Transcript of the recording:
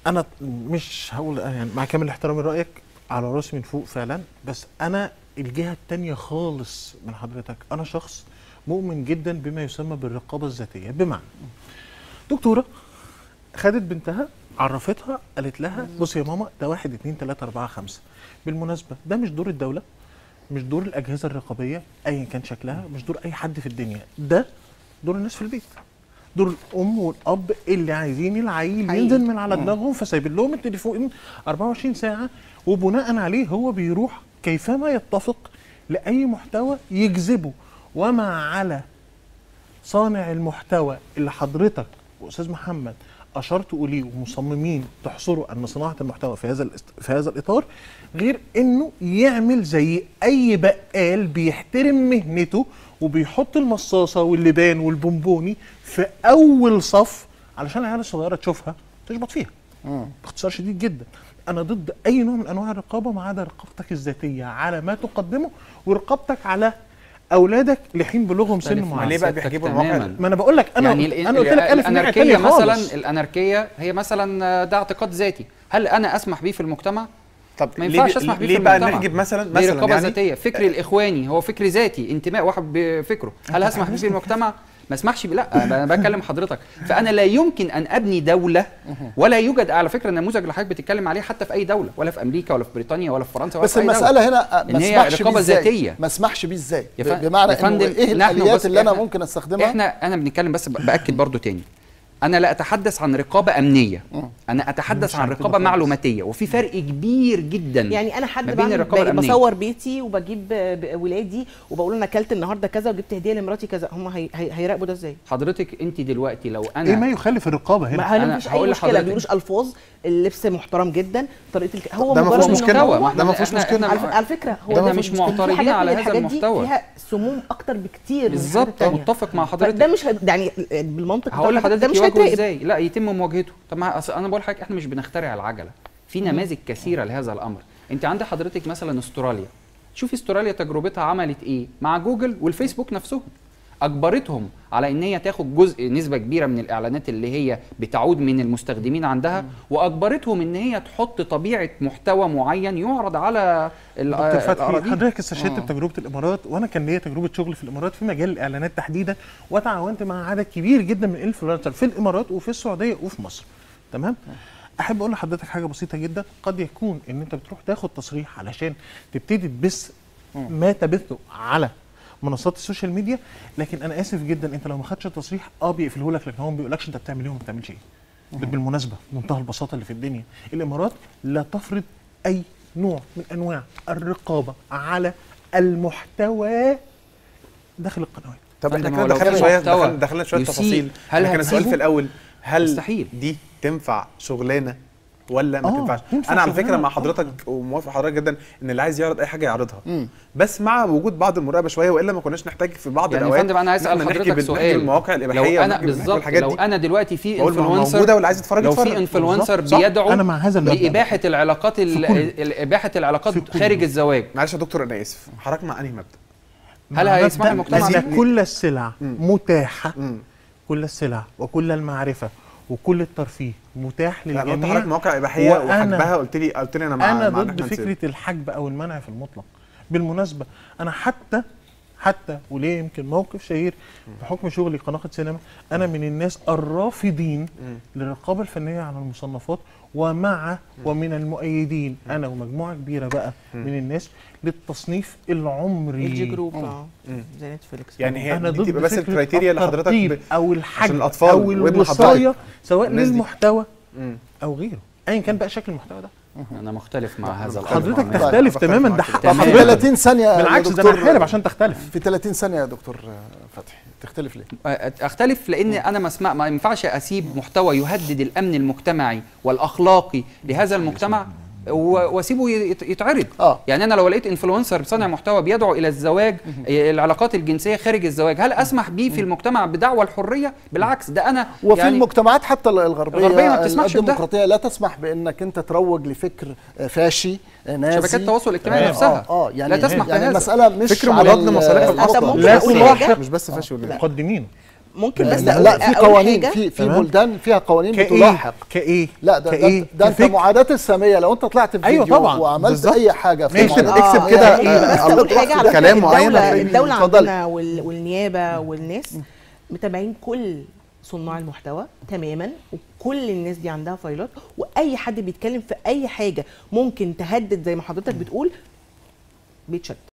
انا مش هقول يعني مع كامل احترامي رايك على راسي من فوق فعلا بس انا الجهه التانية خالص من حضرتك انا شخص مؤمن جدا بما يسمى بالرقابه الذاتيه بمعنى دكتوره خدت بنتها عرفتها قالت لها بصي يا ماما ده واحد اتنين تلاته اربعه خمسه بالمناسبه ده مش دور الدوله مش دور الاجهزه الرقابيه ايا كان شكلها مش دور اي حد في الدنيا ده دور الناس في البيت دور الام والاب اللي عايزين العيل حقيقي. ينزل من على دماغهم فسايبين لهم التليفون 24 ساعه وبناء عليه هو بيروح كيفما يتفق لاي محتوى يجذبه وما على صانع المحتوى اللي حضرتك واستاذ محمد اشرتوا اليه ومصممين تحصروا ان صناعه المحتوى في هذا الاست- في هذا الاطار غير انه يعمل زي اي بقال بيحترم مهنته وبيحط المصاصه واللبان والبونبوني في اول صف علشان العيال الصغيره تشوفها تشبط فيها باختصار شديد جدا انا ضد اي نوع من انواع الرقابه ما عدا رقابتك الذاتيه على ما تقدمه ورقابتك على اولادك لحين بلوغهم سن مختلف مع معين ليه بقى سيادتك بيحجبوا المواقع تماماً. ما انا بقول لك انا يعني ال- انا قلت لك الف من الاناركيه تانية مثلا خالص. الاناركيه هي مثلا ده اعتقاد ذاتي هل انا اسمح بيه في المجتمع طب ما ليه ينفعش بي- اسمح بيه ليه في بقى المجتمع نحجب مثلا دي مثلا رقابه يعني ذاتيه فكر الاخواني هو فكر ذاتي انتماء واحد بفكره هل هسمح بيه في المجتمع ما اسمحش بيه لا انا بكلم حضرتك فانا لا يمكن ان ابني دوله ولا يوجد على فكره النموذج اللي حضرتك بتتكلم عليه حتى في اي دوله ولا في امريكا ولا في بريطانيا ولا في فرنسا ولا بس في أي دولة. المساله هنا إن ما هي اسمحش بيه رقابة ازاي ذاتية. ما اسمحش بيه ازاي يا فن- بمعنى يا انه فندم، ايه نحن الاليات بص- اللي انا إحنا- ممكن استخدمها احنا انا بنتكلم بس ب- باكد برضو تاني انا لا اتحدث عن رقابه امنيه انا اتحدث مش عن عن كده رقابه خالص. معلوماتيه وفي فرق كبير جدا يعني انا حد ما بين بعمل الرقابة ب- الأمنية. بصور بيتي وبجيب ب- ولادي وبقول انا اكلت النهارده كذا وجبت هديه لمراتي كذا هم هي هي هيراقبوا ده ازاي؟ حضرتك انت دلوقتي لو انا ايه ما يخالف الرقابه هنا ما أنا انا مفيش هقول اي مشكله لحضرتك- بيقولوش الفاظ اللبس محترم جدا طريقه الك... هو ده ما مجرد فيهوش إن مشكلة. هو- محتوى. ده ما إحنا- فيهوش إحنا- مشكلة. على, إحنا- ف- على فكره هو إحنا ده مش في معترضين حاجات على من هذا الحاجات دي المحتوى. فيها سموم اكتر بكتير من بالظبط الحاجات التانية. متفق مع فده حضرتك مش هي- يعني بالمنطق هقول بتاع لحضرتك ده مش يواجهه هيتراقب ازاي لا يتم مواجهته طب ما أصل انا بقول لحضرتك احنا مش بنخترع العجله في نماذج كثيره لهذا الامر انت عند حضرتك مثلا استراليا شوفي استراليا تجربتها عملت ايه مع جوجل والفيسبوك نفسهم اجبرتهم على ان هي تاخد جزء نسبه كبيره من الاعلانات اللي هي بتعود من المستخدمين عندها واجبرتهم ان هي تحط طبيعه محتوى معين يعرض على ال- دكتور فتحي الأراضي. حضرتك استشهدت آه. بتجربه الامارات وانا كان ليا تجربه شغل في الامارات في مجال الاعلانات تحديدا وتعاونت مع عدد كبير جدا من الانفلونسر في الامارات وفي السعوديه وفي مصر تمام احب اقول لحضرتك حاجه بسيطه جدا قد يكون ان انت بتروح تاخد تصريح علشان تبتدي تبث ما تبثه على منصات السوشيال ميديا لكن انا اسف جدا انت لو ما خدتش التصريح اه بيقفله لك لكن هو ما بيقولكش انت بتعمل ايه وما بتعملش ايه بالمناسبه بمنتهى البساطه اللي في الدنيا الامارات لا تفرض اي نوع من انواع الرقابه على المحتوى داخل القنوات طب فأنت احنا ما هو كده لو دخلنا في شويه محتوى دخلنا, دخلنا شويه يسيء، تفاصيل هل هل كان السؤال هتسيبه؟ في الاول هل مستحيل. دي تنفع شغلانه ولا ما آه، تنفعش تنفع انا على فكره شغلانة، مع آه. حضرتك وموافق حضرتك جدا ان اللي عايز يعرض اي حاجه يعرضها بس مع وجود بعض المراقبه شويه والا ما كناش نحتاج في بعض يعني يا الاوقات فندم انا عايز إن إحنا اسال نحكي حضرتك بال- نحكي سؤال بالمواقع لو الاباحيه انا ونحكي بالظبط بالحاجات لو دي انا دلوقتي في بقول ما هو انفلونسر موجوده واللي عايز يتفرج لو يتفرج في انفلونسر بالظبط. صح. بيدعو أنا مع هذا المبدأ. لاباحه العلاقات ال- كل- ال- اباحه العلاقات في كل- خارج الزواج معلش يا دكتور انا اسف حضرتك مع انهي مبدا هل مع هيسمح مبدأ المجتمع ان بيه؟ كل السلع متاحه مم. كل السلع وكل المعرفه وكل الترفيه متاح لا قلت للجميع حضرتك مواقع اباحيه وأنا- وحجبها قلت لي قلت لي انا مع انا مع إن ضد إحنا نسيب. فكره الحجب او المنع في المطلق بالمناسبه انا حتى حتى وليه يمكن موقف شهير بحكم شغلي قناه سينما انا من الناس الرافضين للرقابه الفنيه على المصنفات ومع ومن المؤيدين انا ومجموعه كبيره بقى من الناس للتصنيف العمري الجي جروب اه زي نتفليكس يعني هي انا دي ضد تبقى بس فكرة الكرايتيريا اللي حضرتك الترطيب ب... او عشان الحجب الأطفال او وابن الوصايه حضرتك. سواء الناس دي. للمحتوى مم. او غيره ايا كان بقى شكل المحتوى ده انا مختلف مع هذا الامر حضرتك تماماً. تختلف بختلف تماما معاك ده في حق تمام. في حضرتك 30 ثانيه يا بالعكس ده دكتور انا هحارب عشان تختلف في 30 ثانيه يا دكتور فتحي تختلف ليه؟ اختلف لان انا ما اسمع ما ينفعش اسيب محتوى يهدد الامن المجتمعي والاخلاقي لهذا المجتمع و- واسيبه يت- يتعرض آه. يعني انا لو لقيت انفلونسر صانع محتوى بيدعو الى الزواج إيه، العلاقات الجنسيه خارج الزواج هل اسمح بيه في المجتمع بدعوى الحريه بالعكس ده انا وفي يعني المجتمعات حتى الغربيه الغربية ما بتسمحش بده. الديمقراطيه لا تسمح بانك انت تروج لفكر آه، فاشي آه، نازي شبكات التواصل الاجتماعي آه، نفسها اه يعني لا تسمح يعني بهذا المساله مش فكر على مضاد ال- لمصالح الوطن. الأسرة. ممكن لا أقول صلاح حاجة؟ مش بس فاشل ولا مقدمين ممكن لا بس لا, أقول- لا في أقول قوانين حاجة. في في تمام. بلدان فيها قوانين كايه بتلاحق كايه لا ده, كايه ده, ده انت كفكر. معاداة السامية لو انت طلعت في أيوة فيديو طبعاً، وعملت بالظبط. اي حاجة في ماشي، معاداة اكتب آه، كده يعني آه، بس آه، أقول حاجة على كلام فكرة معين الدولة, هتلاقيه الدولة اتفضل. عندنا وال- والنيابة والناس متابعين كل صناع المحتوى تماما وكل الناس دي عندها فايلات واي حد بيتكلم في اي حاجه ممكن تهدد زي ما حضرتك بتقول بيتشد